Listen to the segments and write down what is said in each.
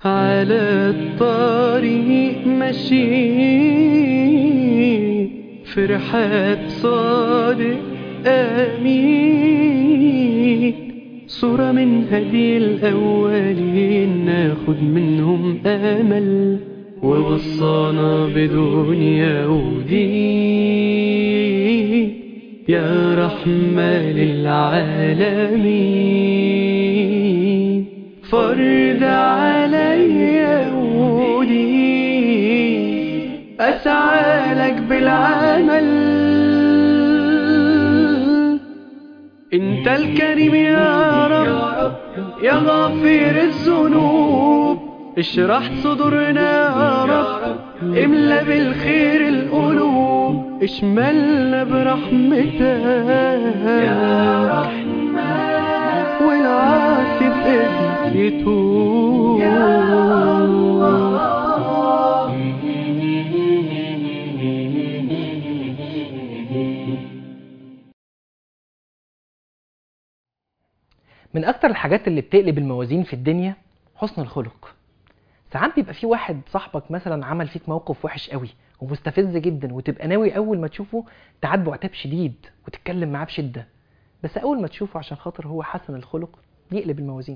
على الطريق ماشي في رحاب صادق أمين صورة من هدي الأولين ناخد منهم أمل ووصانا بدنيا ودين يا رحمة للعالمين فرد علي ودي أسعى لك بالعمل انت الكريم يا رب يا غافر الذنوب اشرح صدورنا يا رب املا بالخير القلوب اشملنا برحمتك يا رحمن والعاصي بإذنك يتوب من اكتر الحاجات اللي بتقلب الموازين في الدنيا حسن الخلق ساعات بيبقى في واحد صاحبك مثلا عمل فيك موقف وحش قوي ومستفز جدا وتبقى ناوي اول ما تشوفه تعاتبه عتاب شديد وتتكلم معاه بشده بس اول ما تشوفه عشان خاطر هو حسن الخلق يقلب الموازين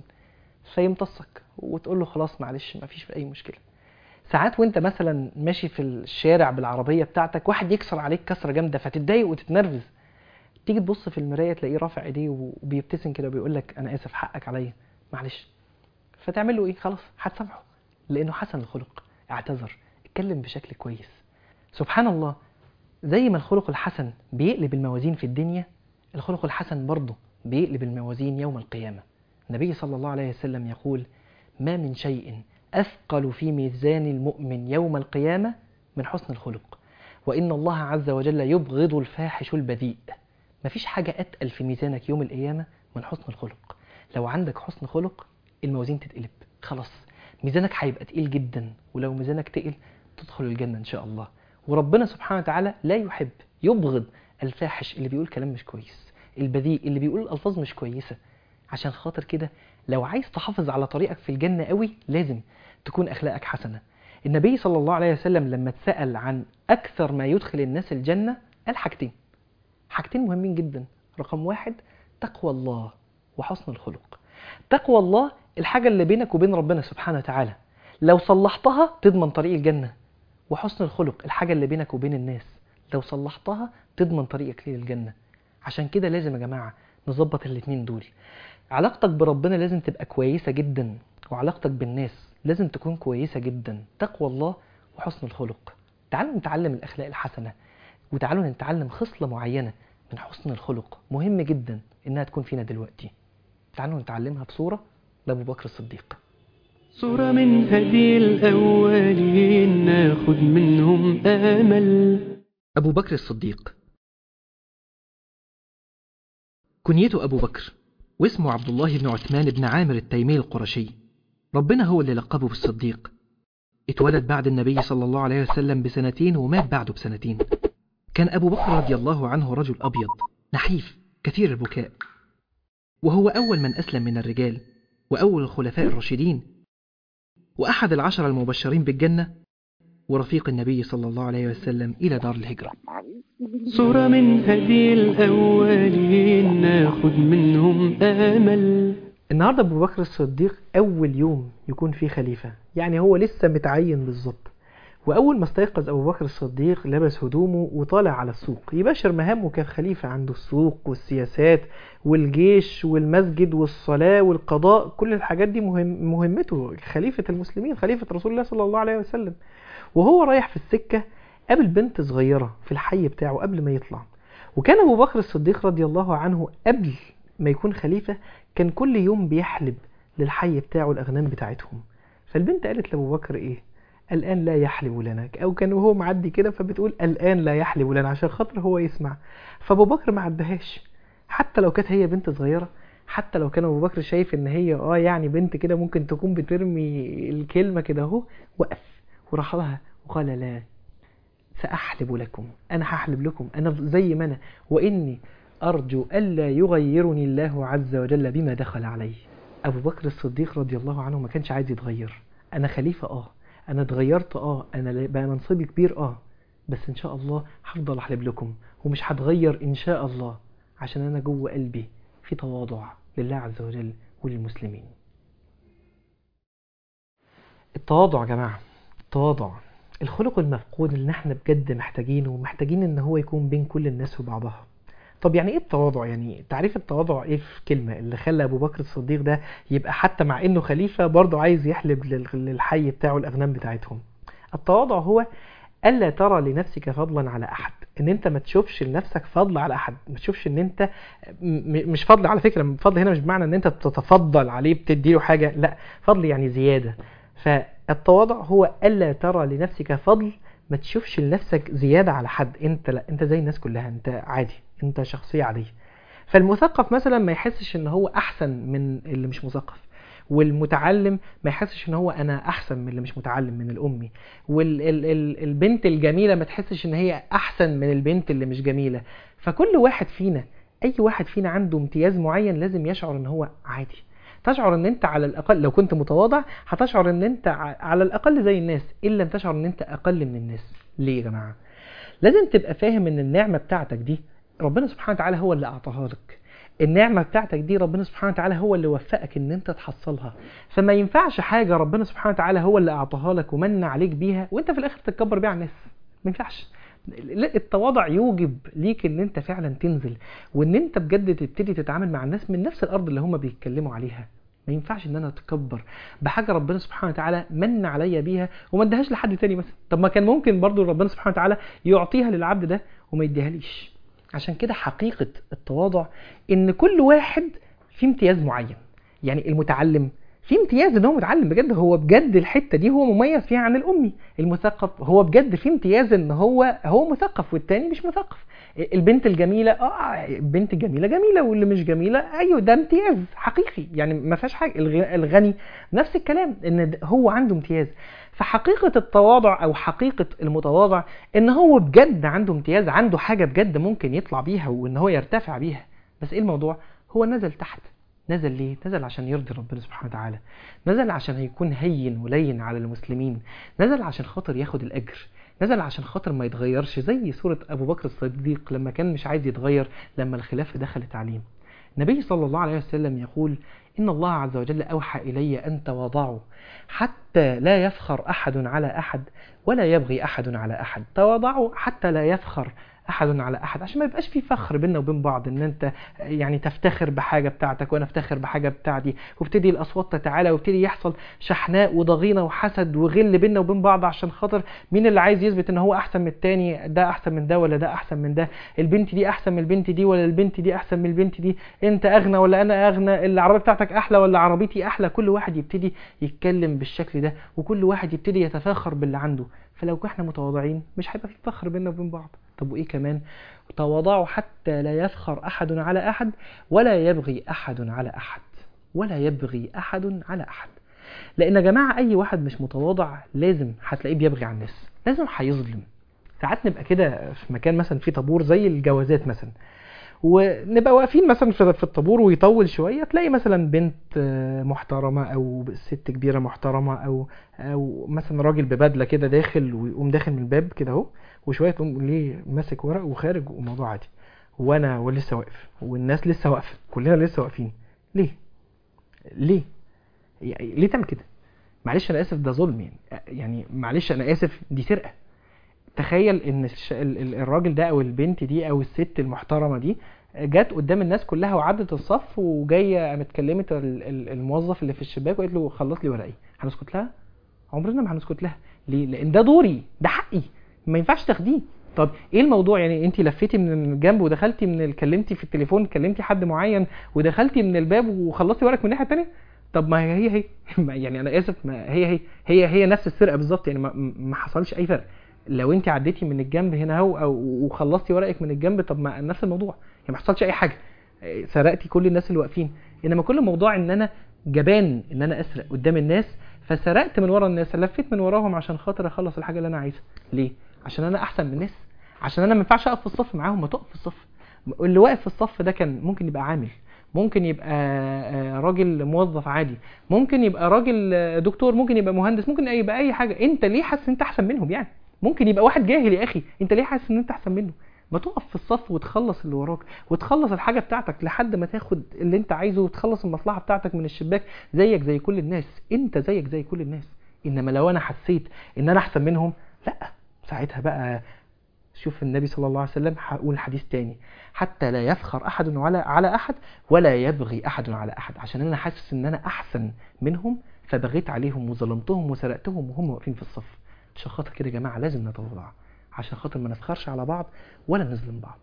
فيمتصك وتقول له خلاص معلش مفيش في اي مشكله ساعات وانت مثلا ماشي في الشارع بالعربيه بتاعتك واحد يكسر عليك كسره جامده فتتضايق وتتنرفز تيجي تبص في المرايه تلاقيه رافع ايديه وبيبتسم كده وبيقول لك انا اسف حقك عليا معلش فتعمل له ايه خلاص هتسامحه لانه حسن الخلق اعتذر اتكلم بشكل كويس سبحان الله زي ما الخلق الحسن بيقلب الموازين في الدنيا الخلق الحسن برضه بيقلب الموازين يوم القيامه النبي صلى الله عليه وسلم يقول ما من شيء اثقل في ميزان المؤمن يوم القيامه من حسن الخلق وان الله عز وجل يبغض الفاحش البذيء مفيش حاجة أتقل في ميزانك يوم القيامة من حسن الخلق لو عندك حسن خلق الموازين تتقلب خلاص ميزانك هيبقى تقيل جدا ولو ميزانك تقل تدخل الجنة إن شاء الله وربنا سبحانه وتعالى لا يحب يبغض الفاحش اللي بيقول كلام مش كويس البذيء اللي بيقول ألفاظ مش كويسة عشان خاطر كده لو عايز تحافظ على طريقك في الجنة قوي لازم تكون أخلاقك حسنة النبي صلى الله عليه وسلم لما اتسأل عن أكثر ما يدخل الناس الجنة قال حاجتين حاجتين مهمين جدا رقم واحد تقوى الله وحسن الخلق تقوى الله الحاجة اللي بينك وبين ربنا سبحانه وتعالى لو صلحتها تضمن طريق الجنة وحسن الخلق الحاجة اللي بينك وبين الناس لو صلحتها تضمن طريقك للجنة عشان كده لازم يا جماعة نظبط الاتنين دول علاقتك بربنا لازم تبقى كويسة جدا وعلاقتك بالناس لازم تكون كويسة جدا تقوى الله وحسن الخلق تعالوا نتعلم الأخلاق الحسنة وتعالوا نتعلم خصلة معينة من حسن الخلق مهم جدا إنها تكون فينا دلوقتي تعالوا نتعلمها بصورة لأبو بكر الصديق صورة من هدي الأولين ناخد منهم أمل أبو بكر الصديق كنيته أبو بكر واسمه عبد الله بن عثمان بن عامر التيمي القرشي ربنا هو اللي لقبه بالصديق اتولد بعد النبي صلى الله عليه وسلم بسنتين ومات بعده بسنتين كان أبو بكر رضي الله عنه رجل أبيض نحيف كثير البكاء وهو أول من أسلم من الرجال وأول الخلفاء الراشدين وأحد العشر المبشرين بالجنة ورفيق النبي صلى الله عليه وسلم إلى دار الهجرة صورة من هدي الأولين ناخد منهم أمل النهاردة أبو بكر الصديق أول يوم يكون فيه خليفة يعني هو لسه متعين بالظبط وأول ما استيقظ أبو بكر الصديق لبس هدومه وطالع على السوق يباشر مهامه كخليفة عنده السوق والسياسات والجيش والمسجد والصلاة والقضاء كل الحاجات دي مهم مهمته خليفة المسلمين خليفة رسول الله صلى الله عليه وسلم وهو رايح في السكة قابل بنت صغيرة في الحي بتاعه قبل ما يطلع وكان أبو بكر الصديق رضي الله عنه قبل ما يكون خليفة كان كل يوم بيحلب للحي بتاعه الأغنام بتاعتهم فالبنت قالت لأبو بكر إيه الآن لا يحلب لنا أو كان وهو معدي كده فبتقول الآن لا يحلب لنا عشان خاطر هو يسمع فأبو بكر ما عدهاش حتى لو كانت هي بنت صغيرة حتى لو كان أبو بكر شايف إن هي آه يعني بنت كده ممكن تكون بترمي الكلمة كده أهو وقف وراح لها وقال لا سأحلب لكم أنا هحلب لكم أنا زي ما أنا وإني أرجو ألا يغيرني الله عز وجل بما دخل عليه أبو بكر الصديق رضي الله عنه ما كانش عايز يتغير انا خليفه اه انا اتغيرت اه انا ل- بقى منصبي كبير اه بس ان شاء الله هفضل احلب لكم ومش هتغير ان شاء الله عشان انا جوه قلبي في تواضع لله عز وجل وللمسلمين التواضع يا جماعه التواضع الخلق المفقود اللي احنا بجد محتاجينه ومحتاجين ان هو يكون بين كل الناس وبعضها طب يعني ايه التواضع يعني تعريف التواضع ايه في كلمه اللي خلى ابو بكر الصديق ده يبقى حتى مع انه خليفه برضه عايز يحلب لل- للحي بتاعه الاغنام بتاعتهم التواضع هو الا ترى لنفسك فضلا على احد ان انت ما تشوفش لنفسك فضل على احد ما تشوفش ان انت م- مش فضل على فكره فضل هنا مش بمعنى ان انت بتتفضل عليه بتديله حاجه لا فضل يعني زياده فالتواضع هو الا ترى لنفسك فضل ما تشوفش لنفسك زياده على حد انت لا انت زي الناس كلها انت عادي انت شخصيه عاديه فالمثقف مثلا ما يحسش ان هو احسن من اللي مش مثقف والمتعلم ما يحسش ان هو انا احسن من اللي مش متعلم من الامي والبنت الجميله ما تحسش ان هي احسن من البنت اللي مش جميله فكل واحد فينا اي واحد فينا عنده امتياز معين لازم يشعر ان هو عادي تشعر ان انت على الاقل لو كنت متواضع هتشعر ان انت ع- على الاقل زي الناس ان لم تشعر ان انت اقل من الناس ليه يا جماعه لازم تبقى فاهم ان النعمه بتاعتك دي ربنا سبحانه وتعالى هو اللي اعطاها لك النعمه بتاعتك دي ربنا سبحانه وتعالى هو اللي وفقك ان انت تحصلها فما ينفعش حاجه ربنا سبحانه وتعالى هو اللي اعطاها لك ومن عليك بيها وانت في الاخر تتكبر بيها على الناس ما ينفعش لا، التواضع يوجب ليك ان انت فعلا تنزل وان انت بجد تبتدي تتعامل مع الناس من نفس الارض اللي هم بيتكلموا عليها ما ينفعش ان انا اتكبر بحاجه ربنا سبحانه وتعالى من عليا بيها وما ادهاش لحد تاني مثلا طب ما كان ممكن برضو ربنا سبحانه وتعالى يعطيها للعبد ده وما يديهاليش عشان كده حقيقه التواضع ان كل واحد في امتياز معين يعني المتعلم في امتياز ان هو متعلم بجد هو بجد الحته دي هو مميز فيها عن الامي المثقف هو بجد في امتياز ان هو هو مثقف والتاني مش مثقف البنت الجميله اه البنت الجميله جميله واللي مش جميله ايوه ده امتياز حقيقي يعني ما فيهاش حاجه الغ- الغني نفس الكلام ان ده- هو عنده امتياز فحقيقه التواضع او حقيقه المتواضع ان هو بجد عنده امتياز عنده حاجه بجد ممكن يطلع بيها وان هو يرتفع بيها بس ايه الموضوع هو نزل تحت نزل ليه؟ نزل عشان يرضي ربنا سبحانه وتعالى نزل عشان هيكون هين ولين على المسلمين نزل عشان خاطر ياخد الأجر نزل عشان خاطر ما يتغيرش زي سورة أبو بكر الصديق لما كان مش عايز يتغير لما الخلافة دخلت عليه النبي صلى الله عليه وسلم يقول إن الله عز وجل أوحى إلي أن تواضعوا حتى لا يفخر أحد على أحد ولا يبغي أحد على أحد تواضعوا حتى لا يفخر احد على احد عشان ما يبقاش في فخر بيننا وبين بعض ان انت يعني تفتخر بحاجه بتاعتك وانا افتخر بحاجه بتاعتي وابتدي الاصوات تتعالى وابتدي يحصل شحناء وضغينه وحسد وغل بيننا وبين بعض عشان خاطر مين اللي عايز يثبت ان هو احسن من التاني ده احسن من ده ولا ده احسن من ده البنت دي احسن من البنت دي ولا البنت دي احسن من البنت دي انت اغنى ولا انا اغنى العربيه بتاعتك احلى ولا عربيتي احلى كل واحد يبتدي يتكلم بالشكل ده وكل واحد يبتدي يتفاخر باللي عنده فلو احنا متواضعين مش هيبقى في فخر بيننا وبين بعض طب وايه كمان تواضعوا حتى لا يفخر احد على احد ولا يبغي احد على احد ولا يبغي احد على احد لان يا جماعه اي واحد مش متواضع لازم هتلاقيه بيبغي على الناس لازم هيظلم ساعات نبقى كده في مكان مثلا فيه طابور زي الجوازات مثلا ونبقى واقفين مثلا في في الطابور ويطول شويه تلاقي مثلا بنت آه، محترمه او ست كبيره محترمه او او مثلا راجل ببدله كده داخل ويقوم داخل من الباب كده اهو وشويه تقوم ليه ماسك ورق وخارج والموضوع عادي وانا ولسه واقف والناس لسه واقفه كلنا لسه واقفين ليه ليه يعني ليه تعمل كده معلش انا اسف ده ظلم يعني يعني معلش انا اسف دي سرقه تخيل ان الش... ال- ال- الراجل ده او البنت دي او الست المحترمه دي جت قدام الناس كلها وعدت الصف وجايه قامت كلمت ال- ال- الموظف اللي في الشباك وقالت له خلص لي ورقي هنسكت لها عمرنا ما هنسكت لها ليه لان ده دوري ده حقي ما ينفعش تاخديه طب ايه الموضوع يعني انت لفيتي من الجنب ودخلتي من ال- كلمتي في التليفون كلمتي حد معين ودخلتي من الباب وخلصتي ورقك من الناحيه الثانيه طب ما هي هي ما- يعني انا اسف ما هي هي هي هي نفس السرقه بالظبط يعني ما, ما حصلش اي فرق لو انت عديتي من الجنب هنا اهو او وخلصتي ورقك من الجنب طب ما نفس الموضوع يعني ما حصلش اي حاجه اه، سرقتي كل الناس اللي واقفين انما كل موضوع ان انا جبان ان انا اسرق قدام الناس فسرقت من ورا الناس لفيت من وراهم عشان خاطر اخلص الحاجه اللي انا عايزها ليه عشان انا احسن من الناس عشان انا ما ينفعش اقف في الصف معاهم ما تقف في الصف اللي واقف في الصف ده كان ممكن يبقى عامل ممكن يبقى آه، راجل موظف عادي ممكن يبقى راجل آه، دكتور ممكن يبقى مهندس ممكن يبقى اي حاجه انت ليه حاسس ان انت احسن منهم يعني ممكن يبقى واحد جاهل يا اخي انت ليه حاسس ان انت احسن منه ما تقف في الصف وتخلص اللي وراك وتخلص الحاجه بتاعتك لحد ما تاخد اللي انت عايزه وتخلص المصلحه بتاعتك من الشباك زيك زي كل الناس انت زيك زي كل الناس انما لو انا حسيت ان انا احسن منهم لا ساعتها بقى شوف النبي صلى الله عليه وسلم هقول حديث تاني حتى لا يفخر احد على على احد ولا يبغي احد على احد عشان انا حاسس ان انا احسن منهم فبغيت عليهم وظلمتهم وسرقتهم وهم واقفين في الصف عشان خاطر كده يا جماعه لازم نتواضع عشان خاطر ما نفخرش على بعض ولا نظلم بعض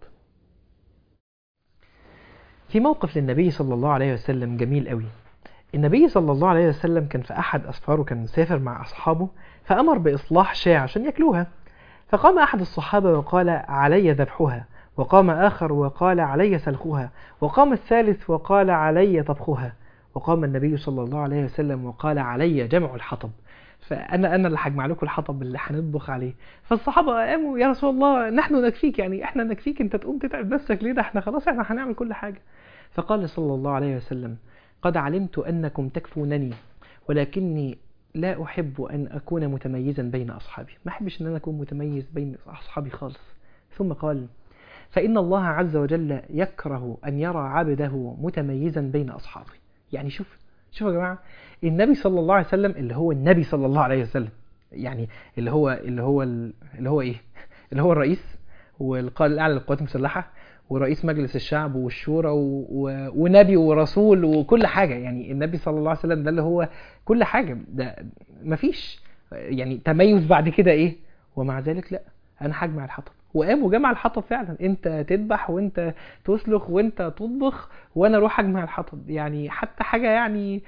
في موقف للنبي صلى الله عليه وسلم جميل قوي النبي صلى الله عليه وسلم كان في احد اسفاره كان مسافر مع اصحابه فامر باصلاح شاة عشان ياكلوها فقام احد الصحابه وقال علي ذبحها وقام اخر وقال علي سلخها وقام الثالث وقال علي طبخها وقام النبي صلى الله عليه وسلم وقال علي جمع الحطب فانا انا اللي هجمع لكم الحطب اللي هنطبخ عليه فالصحابه قاموا يا رسول الله نحن نكفيك يعني احنا نكفيك انت تقوم تتعب نفسك ليه ده احنا خلاص احنا هنعمل كل حاجه فقال صلى الله عليه وسلم قد علمت انكم تكفونني ولكني لا احب ان اكون متميزا بين اصحابي ما احبش ان انا اكون متميز بين اصحابي خالص ثم قال فان الله عز وجل يكره ان يرى عبده متميزا بين اصحابه يعني شوف شوف يا جماعه النبي صلى الله عليه وسلم اللي هو النبي صلى الله عليه وسلم يعني اللي هو اللي هو اللي هو ايه اللي هو الرئيس والقائد الاعلى للقوات المسلحه ورئيس مجلس الشعب والشورى و... و... ونبي ورسول وكل حاجه يعني النبي صلى الله عليه وسلم ده اللي هو كل حاجه ده مفيش يعني تميز بعد كده ايه ومع ذلك لا انا هجمع الحطب وقام وجمع الحطب فعلا انت تذبح وانت تسلخ وانت تطبخ وانا اروح اجمع الحطب يعني حتى حاجه يعني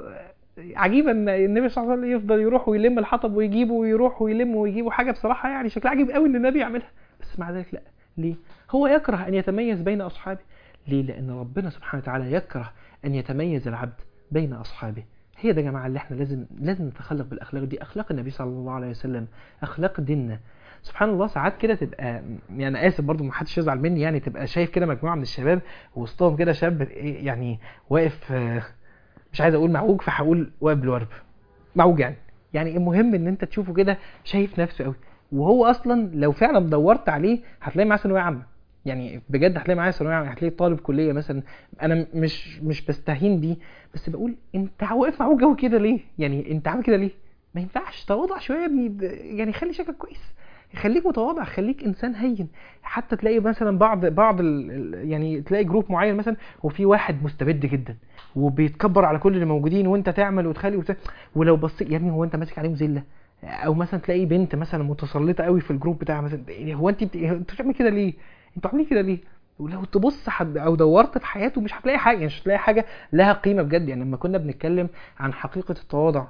عجيبه ان النبي صلى الله عليه وسلم يفضل يروح ويلم الحطب ويجيبه ويروح ويلم ويجيبه حاجه بصراحه يعني شكلها عجيب قوي ان النبي يعملها بس مع ذلك لا ليه هو يكره ان يتميز بين اصحابه ليه لان ربنا سبحانه وتعالى يكره ان يتميز العبد بين اصحابه هي ده يا جماعه اللي احنا لازم لازم نتخلق بالاخلاق دي اخلاق النبي صلى الله عليه وسلم اخلاق ديننا سبحان الله ساعات كده تبقى يعني اسف برضو ما حدش يزعل مني يعني تبقى شايف كده مجموعه من الشباب وسطهم كده شاب إيه يعني واقف آه، مش عايز اقول معوج فهقول واقف بالورب معوج يعني يعني المهم ان انت تشوفه كده شايف نفسه قوي وهو اصلا لو فعلا دورت عليه هتلاقي معاه ثانويه عامه يعني بجد هتلاقي معاه ثانويه عامه هتلاقي طالب كليه مثلا انا مش مش بستهين بيه بس بقول انت واقف معوج قوي كده ليه يعني انت عامل كده ليه ما ينفعش تواضع شويه يا ابني ب- يعني خلي شكلك كويس خليك متواضع خليك انسان هين حتى تلاقي مثلا بعض بعض ال- ال- يعني تلاقي جروب معين مثلا وفي واحد مستبد جدا وبيتكبر على كل اللي موجودين وانت تعمل وتخلي وت... ولو بصيت يا ابني هو انت ماسك عليهم زله او مثلا تلاقي بنت مثلا متسلطه قوي في الجروب بتاعها مثلا يعني هو انت بت... انت بتعمل كده ليه انتوا عاملين كده ليه ولو تبص حد او دورت في حياته مش هتلاقي حاجه مش هتلاقي حاجه لها قيمه بجد يعني لما كنا بنتكلم عن حقيقه التواضع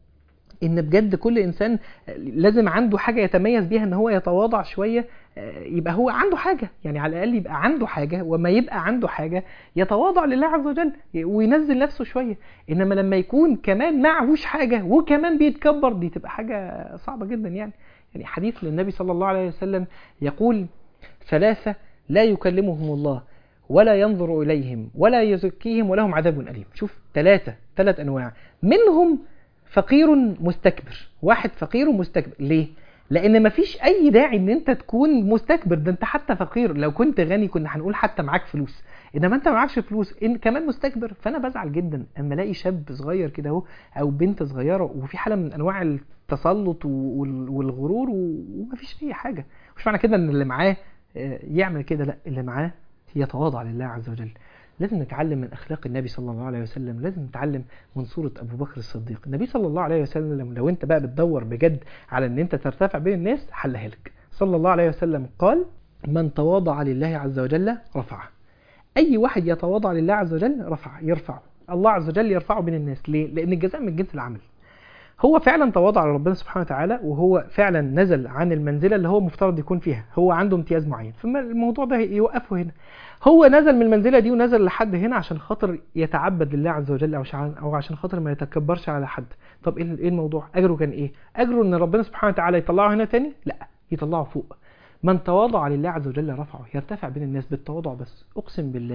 ان بجد كل انسان لازم عنده حاجه يتميز بيها ان هو يتواضع شويه آه، يبقى هو عنده حاجه يعني على الاقل يبقى عنده حاجه وما يبقى عنده حاجه يتواضع لله عز وجل وينزل نفسه شويه انما لما يكون كمان معهوش حاجه وكمان بيتكبر دي تبقى حاجه صعبه جدا يعني يعني حديث للنبي صلى الله عليه وسلم يقول ثلاثه لا يكلمهم الله ولا ينظر اليهم ولا يزكيهم ولهم عذاب اليم شوف ثلاثه ثلاث انواع منهم فقير مستكبر واحد فقير مستكبر ليه لان مفيش اي داعي ان انت تكون مستكبر ده انت حتى فقير لو كنت غني كنا هنقول حتى معاك فلوس انما انت معكش فلوس ان كمان مستكبر فانا بزعل جدا اما الاقي شاب صغير كده اهو او بنت صغيره وفي حاله من انواع التسلط وال- والغرور و- ومفيش اي حاجه مش معنى كده ان اللي معاه آه، يعمل كده لا اللي معاه يتواضع لله عز وجل لازم نتعلم من اخلاق النبي صلى الله عليه وسلم لازم نتعلم من صوره ابو بكر الصديق النبي صلى الله عليه وسلم لو انت بقى بتدور بجد على ان انت ترتفع بين الناس حلها لك صلى الله عليه وسلم قال من تواضع لله عز وجل رفعه اي واحد يتواضع لله عز وجل رفع يرفعه الله عز وجل يرفعه بين الناس ليه لان الجزاء من جنس العمل هو فعلا تواضع لربنا سبحانه وتعالى وهو فعلا نزل عن المنزله اللي هو مفترض يكون فيها هو عنده امتياز معين فالموضوع ده يوقفه هنا هو نزل من المنزله دي ونزل لحد هنا عشان خاطر يتعبد لله عز وجل او عشان او عشان خاطر ما يتكبرش على حد طب ايه ايه الموضوع اجره كان ايه اجره ان ربنا سبحانه وتعالى يطلعه هنا تاني لا يطلعه فوق من تواضع لله عز وجل رفعه يرتفع بين الناس بالتواضع بس اقسم بالله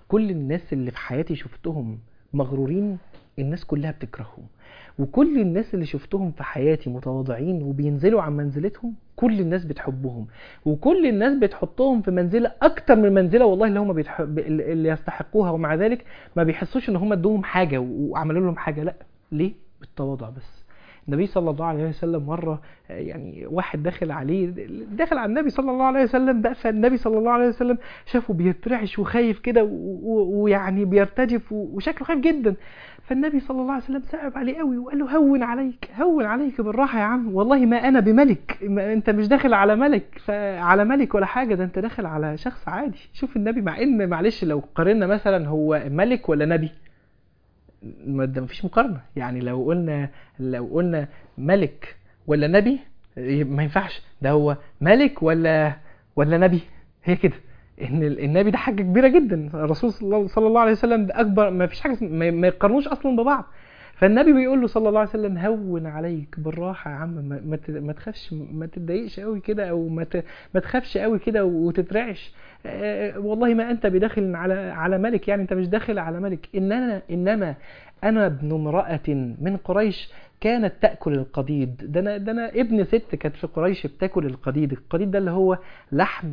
كل الناس اللي في حياتي شفتهم مغرورين الناس كلها بتكرههم وكل الناس اللي شفتهم في حياتي متواضعين وبينزلوا عن منزلتهم كل الناس بتحبهم وكل الناس بتحطهم في منزله اكتر من منزله والله اللي هم بيتحب اللي يستحقوها ومع ذلك ما بيحسوش ان هم ادوهم حاجه وعملوا لهم حاجه لا ليه بالتواضع بس النبي صلى الله عليه وسلم مرة يعني واحد داخل عليه داخل على النبي صلى الله عليه وسلم بقى فالنبي صلى الله عليه وسلم شافه بيترعش وخايف كده ويعني بيرتجف وشكله خايف جدا فالنبي صلى الله عليه وسلم صعب عليه قوي وقال له هون عليك هون عليك بالراحة يا عم والله ما أنا بملك ما انت مش داخل على ملك على ملك ولا حاجة ده انت داخل على شخص عادي شوف النبي مع ان معلش لو قارنا مثلا هو ملك ولا نبي ما ده مفيش مقارنه يعني لو قلنا لو قلنا ملك ولا نبي ما ينفعش ده هو ملك ولا ولا نبي هي كده ان النبي ده حاجه كبيره جدا الرسول صلى الله عليه وسلم ده اكبر ما فيش حاجه ما يقارنوش اصلا ببعض فالنبي بيقول له صلى الله عليه وسلم هون عليك بالراحه يا عم ما ما تخافش ما تتضايقش قوي كده او ما ما تخافش قوي كده وتترعش والله ما انت بداخل على على ملك يعني انت مش داخل على ملك اننا انما انا ابن امراه من قريش كانت تاكل القديد ده انا ده انا ابن ست كانت في قريش بتاكل القديد القديد ده اللي هو لحم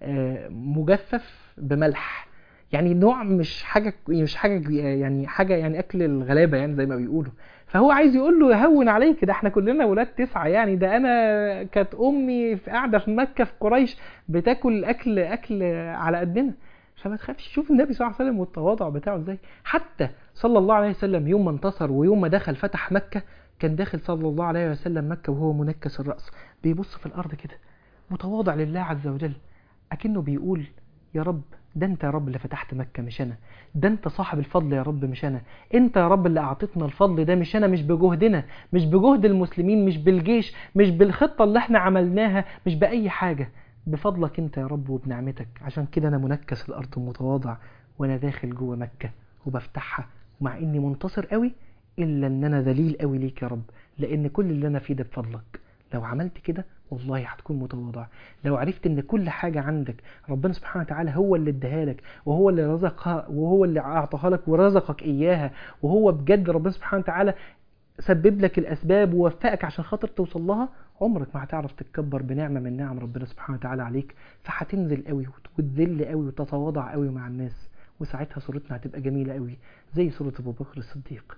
مجفف بملح يعني نوع مش حاجه مش حاجه يعني حاجه يعني اكل الغلابه يعني زي ما بيقولوا فهو عايز يقول له هون عليك ده احنا كلنا ولاد تسعه يعني ده انا كانت امي في قاعده في مكه في قريش بتاكل اكل اكل على قدنا فما تخافش شوف النبي صلى الله عليه وسلم والتواضع بتاعه ازاي حتى صلى الله عليه وسلم يوم ما انتصر ويوم ما دخل فتح مكه كان داخل صلى الله عليه وسلم مكه وهو منكس الراس بيبص في الارض كده متواضع لله عز وجل اكنه بيقول يا رب ده انت يا رب اللي فتحت مكة مش انا ده انت صاحب الفضل يا رب مش انا انت يا رب اللي اعطيتنا الفضل ده مش انا مش بجهدنا مش بجهد المسلمين مش بالجيش مش بالخطة اللي احنا عملناها مش بأي حاجة بفضلك انت يا رب وبنعمتك عشان كده انا منكس الارض متواضع وانا داخل جوه مكة وبفتحها ومع اني منتصر قوي الا ان انا ذليل قوي ليك يا رب لان كل اللي انا فيه ده بفضلك لو عملت كده والله هتكون متواضع لو عرفت ان كل حاجة عندك ربنا سبحانه وتعالى هو اللي اداها لك وهو اللي رزقها وهو اللي اعطاها لك ورزقك اياها وهو بجد ربنا سبحانه وتعالى سبب لك الاسباب ووفقك عشان خاطر توصل لها عمرك ما هتعرف تتكبر بنعمة من نعم ربنا سبحانه وتعالى عليك فهتنزل قوي وتذل قوي وتتواضع قوي مع الناس وساعتها صورتنا هتبقى جميلة قوي زي صورة ابو بكر الصديق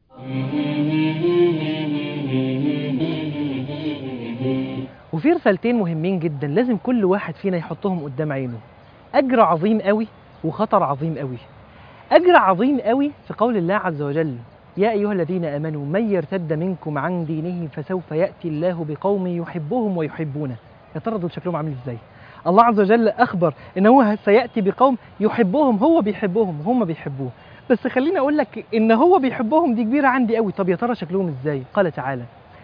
وفي رسالتين مهمين جدا لازم كل واحد فينا يحطهم قدام عينه اجر عظيم قوي وخطر عظيم قوي اجر عظيم قوي في قول الله عز وجل يا ايها الذين امنوا من يرتد منكم عن دينه فسوف ياتي الله بقوم يحبهم ويحبونه يا ترى دول شكلهم عامل ازاي الله عز وجل اخبر ان هو سياتي بقوم يحبهم هو بيحبهم وهم بيحبوه بس خليني اقول لك ان هو بيحبهم دي كبيره عندي قوي طب يا ترى شكلهم ازاي قال تعالى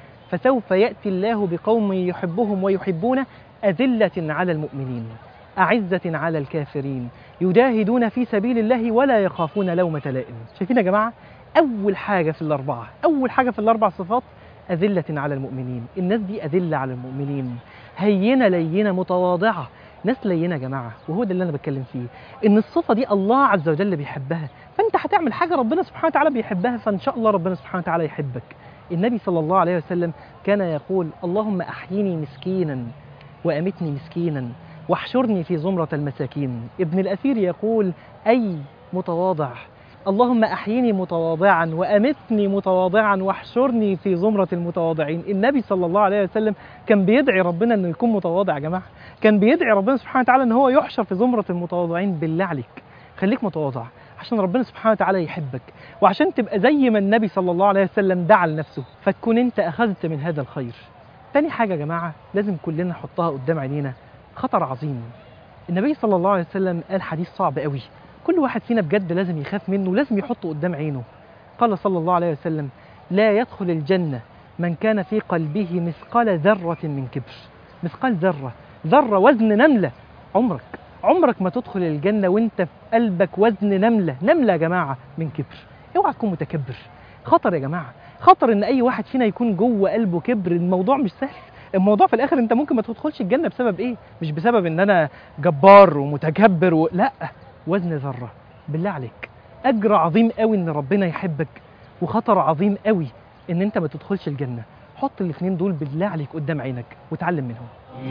فسوف يأتي الله بقوم يحبهم ويحبون أذلة على المؤمنين أعزة على الكافرين يجاهدون في سبيل الله ولا يخافون لومة لائم شايفين يا جماعة أول حاجة في الأربعة أول حاجة في الأربع صفات أذلة على المؤمنين الناس دي أذلة على المؤمنين هينة لينة متواضعة ناس لينة يا جماعة وهو ده اللي أنا بتكلم فيه إن الصفة دي الله عز وجل بيحبها فأنت هتعمل حاجة ربنا سبحانه وتعالى بيحبها فإن شاء الله ربنا سبحانه وتعالى يحبك النبي صلى الله عليه وسلم كان يقول اللهم أحيني مسكينا وأمتني مسكينا واحشرني في زمرة المساكين ابن الأثير يقول أي متواضع اللهم أحيني متواضعا وأمتني متواضعا واحشرني في زمرة المتواضعين النبي صلى الله عليه وسلم كان بيدعي ربنا أنه يكون متواضع يا جماعة كان بيدعي ربنا سبحانه وتعالى أنه هو يحشر في زمرة المتواضعين بالله عليك خليك متواضع عشان ربنا سبحانه وتعالى يحبك وعشان تبقى زي ما النبي صلى الله عليه وسلم دعا لنفسه فتكون انت اخذت من هذا الخير تاني حاجة يا جماعة لازم كلنا نحطها قدام عينينا خطر عظيم النبي صلى الله عليه وسلم قال حديث صعب قوي كل واحد فينا بجد لازم يخاف منه ولازم يحطه قدام عينه قال صلى الله عليه وسلم لا يدخل الجنة من كان في قلبه مثقال ذرة من كبر مثقال ذرة ذرة وزن نملة عمرك عمرك ما تدخل الجنة وانت في قلبك وزن نملة نملة يا جماعة من كبر اوعى تكون متكبر خطر يا جماعة خطر ان اي واحد فينا يكون جوه قلبه كبر الموضوع مش سهل الموضوع في الاخر انت ممكن ما تدخلش الجنة بسبب ايه مش بسبب ان انا جبار ومتكبر و... لا وزن ذرة بالله عليك اجر عظيم قوي ان ربنا يحبك وخطر عظيم قوي ان انت ما تدخلش الجنه حط الاثنين دول بالله عليك قدام عينك وتعلم منهم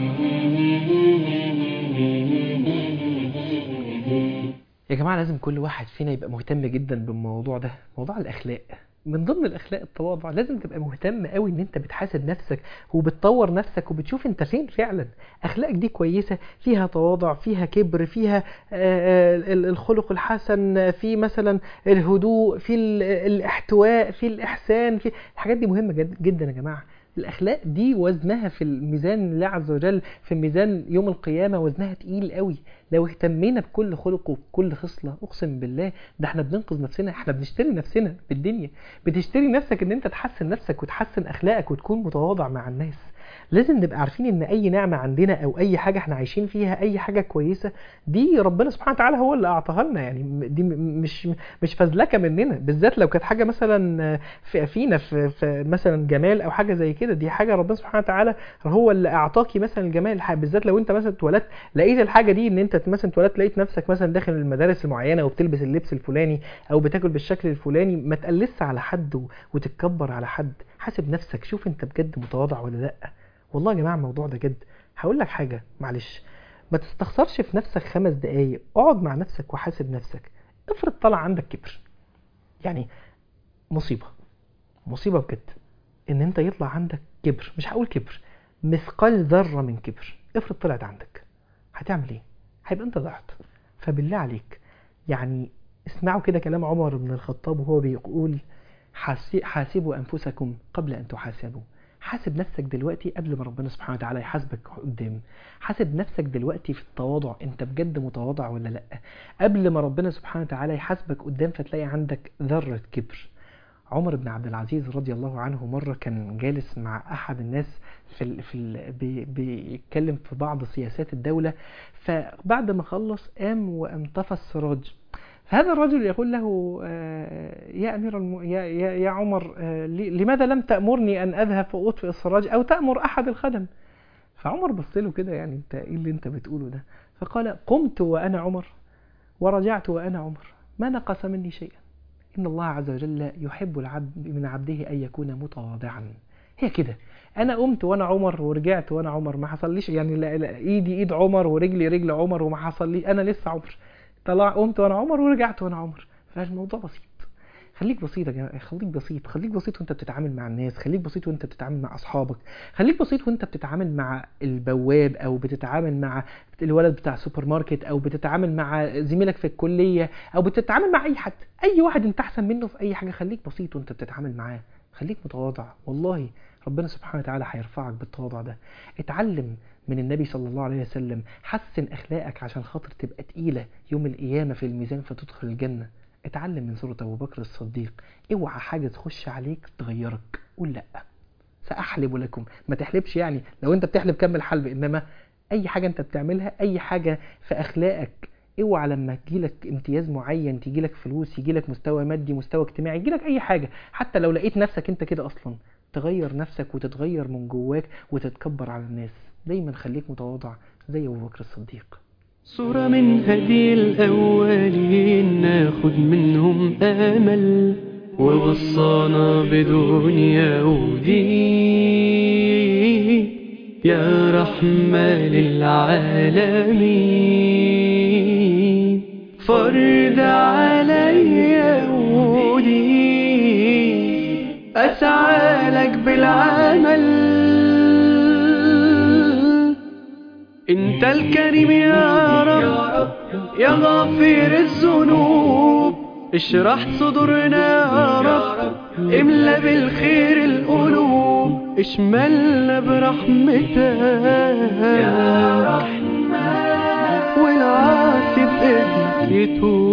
يا جماعه لازم كل واحد فينا يبقى مهتم جدا بالموضوع ده موضوع الاخلاق من ضمن الاخلاق التواضع لازم تبقى مهتم قوي ان انت بتحاسب نفسك وبتطور نفسك وبتشوف انت فين فعلا اخلاقك دي كويسه فيها تواضع فيها كبر فيها آه، آه، ال- الخلق الحسن في مثلا الهدوء في ال- الاحتواء في الاحسان في الحاجات دي مهمه جد- جدا يا جماعه الاخلاق دي وزنها في الميزان الله عز وجل في ميزان يوم القيامه وزنها تقيل قوي لو اهتمينا بكل خلق وبكل خصله اقسم بالله ده احنا بننقذ نفسنا احنا بنشتري نفسنا بالدنيا بتشتري نفسك ان انت تحسن نفسك وتحسن اخلاقك وتكون متواضع مع الناس لازم نبقى عارفين ان اي نعمه عندنا او اي حاجه احنا عايشين فيها اي حاجه كويسه دي ربنا سبحانه وتعالى هو اللي اعطاها لنا يعني م- دي م- مش مش فزلكه مننا بالذات لو كانت حاجه مثلا في فينا في, في مثلا جمال او حاجه زي كده دي حاجه ربنا سبحانه وتعالى هو اللي اعطاكي مثلا الجمال ح- بالذات لو انت مثلا اتولدت لقيت الحاجه دي ان انت مثلا اتولدت لقيت نفسك مثلا داخل المدارس المعينه وبتلبس اللبس الفلاني او بتاكل بالشكل الفلاني ما تقلسش على حد و- وتتكبر على حد حاسب نفسك شوف انت بجد متواضع ولا لا والله يا جماعه الموضوع ده جد هقول لك حاجه معلش ما تستخسرش في نفسك خمس دقايق اقعد مع نفسك وحاسب نفسك افرض طلع عندك كبر يعني مصيبه مصيبه بجد ان انت يطلع عندك كبر مش هقول كبر مثقال ذره من كبر افرض طلعت عندك هتعمل ايه هيبقى انت ضعت فبالله عليك يعني اسمعوا كده كلام عمر بن الخطاب وهو بيقول حاسي- حاسبوا انفسكم قبل ان تحاسبوا حاسب نفسك دلوقتي قبل ما ربنا سبحانه وتعالى يحاسبك قدام حاسب نفسك دلوقتي في التواضع انت بجد متواضع ولا لا قبل ما ربنا سبحانه وتعالى يحاسبك قدام فتلاقي عندك ذرة كبر عمر بن عبد العزيز رضي الله عنه مرة كان جالس مع أحد الناس في ال في ال بي بيتكلم في بعض سياسات الدولة فبعد ما خلص قام وانطفى السراج فهذا الرجل يقول له آه، يا أمير الم... يا, يا, يا عمر آه، لي- لماذا لم تأمرني أن أذهب فأطفئ السراج أو تأمر أحد الخدم فعمر بص له كده يعني انت ايه اللي انت بتقوله ده فقال قمت وأنا عمر ورجعت وأنا عمر ما نقص مني شيئا إن الله عز وجل يحب العبد من عبده أن يكون متواضعا هي كده أنا قمت وأنا عمر ورجعت وأنا عمر ما حصليش يعني لا لا إيدي إيد عمر ورجلي رجل عمر وما حصل لي أنا لسه عمر طلع قمت وأنا عمر ورجعت وأنا عمر فالموضوع بسيط خليك بسيط يا جماعه خليك بسيط خليك بسيط وانت بتتعامل مع الناس خليك بسيط وانت بتتعامل مع اصحابك خليك بسيط وانت بتتعامل مع البواب او بتتعامل مع الولد بتاع السوبر ماركت او بتتعامل مع زميلك في الكليه او بتتعامل مع اي حد اي واحد انت احسن منه في اي حاجه خليك بسيط وانت بتتعامل معاه خليك متواضع والله ربنا سبحانه وتعالى هيرفعك بالتواضع ده اتعلم من النبي صلى الله عليه وسلم حسن اخلاقك عشان خاطر تبقى تقيله يوم القيامه في الميزان فتدخل الجنه اتعلم من سورة أبو بكر الصديق اوعى حاجة تخش عليك تغيرك قول لأ سأحلب لكم ما تحلبش يعني لو انت بتحلب كمل حلب انما اي حاجة انت بتعملها اي حاجة في اخلاقك اوعى لما تجيلك امتياز معين تجيلك فلوس يجيلك مستوى مادي مستوى اجتماعي يجيلك اي حاجة حتى لو لقيت نفسك انت كده اصلا تغير نفسك وتتغير من جواك وتتكبر على الناس دايما خليك متواضع زي ابو بكر الصديق صورة من هدي الأولين ناخد منهم أمل ووصانا بدنيا ودين يا رحمة للعالمين فرد علي ودين أسعى لك بالعمل انت الكريم يا رب يا غفير الذنوب اشرح صدورنا يا رب املا بالخير القلوب اشملنا برحمتك يا رحمن والعاصي بإذنك يتوب